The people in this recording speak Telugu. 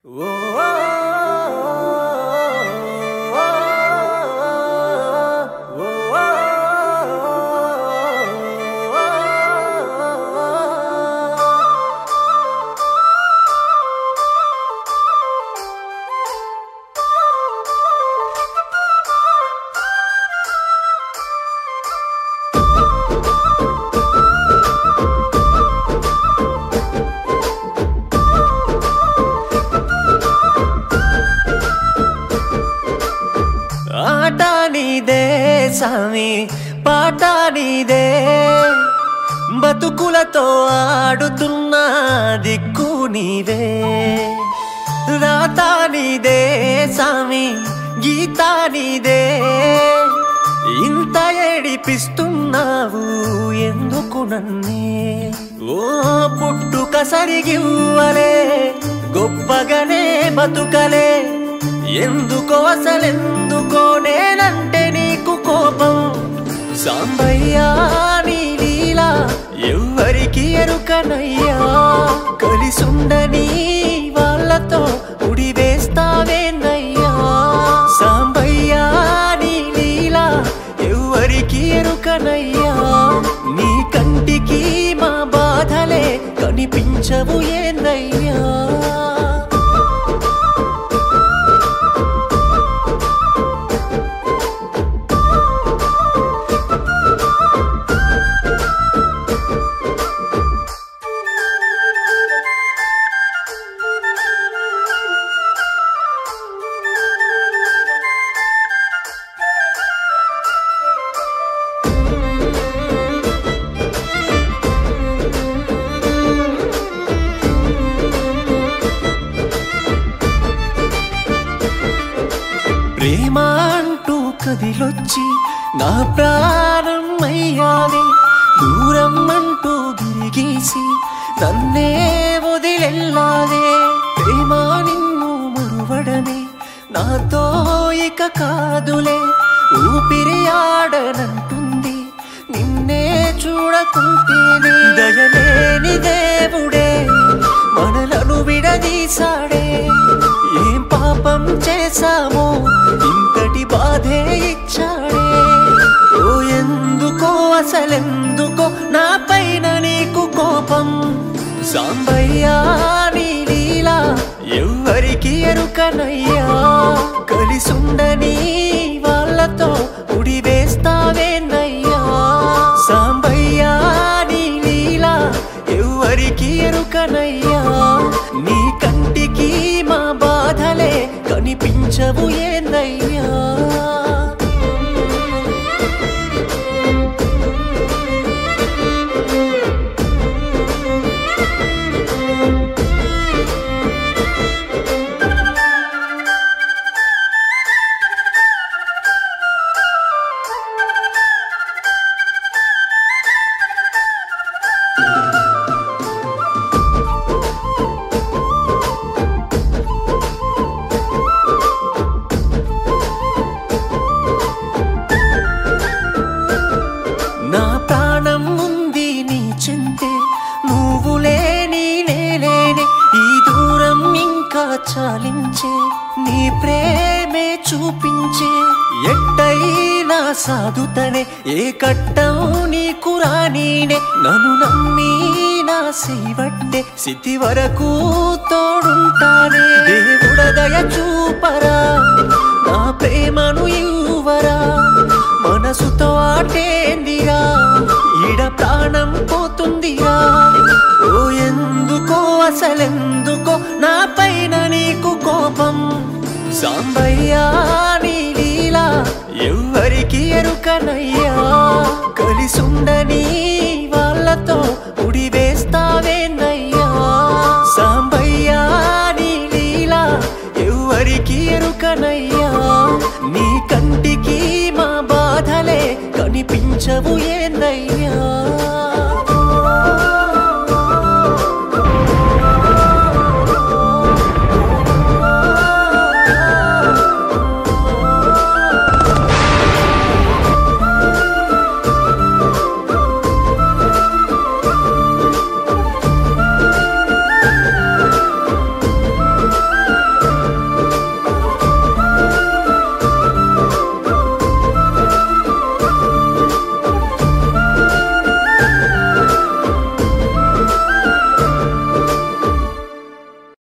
ఆట నీదే సామి పాట నీదే బతుకులతో ఆడుతున్న దిక్కు నీవే రాత నీదే సామి గీత నీదే ఇంత ఏడిపిస్తున్నావు ఎందుకు నన్నే ఓ పుట్టుక సరిగివ్వలే గొప్పగానే బతుకలే ఎందుకో అసలెందుకో నేనంటే నీకు కోపం సాంబయ్యా నీ లీలా ఎవ్వరికి ఎరుకనయ్యా కలిసుండని వాళ్ళతో ఉడివేస్తావేనయ్యా సాంబయ్యా నీ లీలా ఎవ్వరికి ఎరుకనయ్యా నీ కంటికి మా బాధలే కనిపించవు ఏందయ్యా ప్రేమ అంటూ కదిలొచ్చి నా ప్రాణం అయ్యావే దూరం అంటూ గిరిగేసి నన్నే వదిలెల్లావే ప్రేమ నిన్ను మరువడమే నాతో ఇక కాదులే ఊపిరి ఆడనంటుంది నిన్నే చూడకుంటేనే దయలేని దేవుడే మనలను విడదీశాడే ఏం పాపం చేశామో ఇంతటి బాధే ఇచ్చాడే ఓ ఎందుకో అసలెందుకో నా పైన నీకు కోపం సాంబయ్యా నీ లీలా ఎవ్వరికి ఎరుకనయ్యా కలిసుండని వాళ్ళతో ఉడివేస్తావేనయ్యా సాంబయ్యా నీ లీలా ఎవ్వరికి ఎరుకనయ్యా నీ కంటికి మా బాధలే కనిపించవు ఏందయ్యా నా ప్రాణం ఉంది నీ చెంతే నువ్వు లేని నేలేనే ఈ దూరం ఇంకా చాలించే నీ ప్రేమే చూపించే ఎట్టయినా సాధుతనే ఏ కట్టం నీకు రానీనే నన్ను నమ్మి నా సేవట్టే స్థితి వరకు తోడుంటానే దేవుడ దయ చూపరా నా ప్రేమను ఇవ్వరా మనసుతో ఆటేందిరా ఈడ ప్రాణం పోతుందిరా ఓ ఎందుకో అసలెందుకో నా పైన నీకు కోపం సాంబయ్యా నీ లీలా ఎవ్వరికి ఎరుకనయ్యా కలిసుండని వాళ్ళతో ఉడివేస్తావేనయ్యా సాంబయ్యా నీ లీలా ఎవ్వరికి ఎరుకనయ్యా నీ కంటికి మా బాధలే కనిపించవు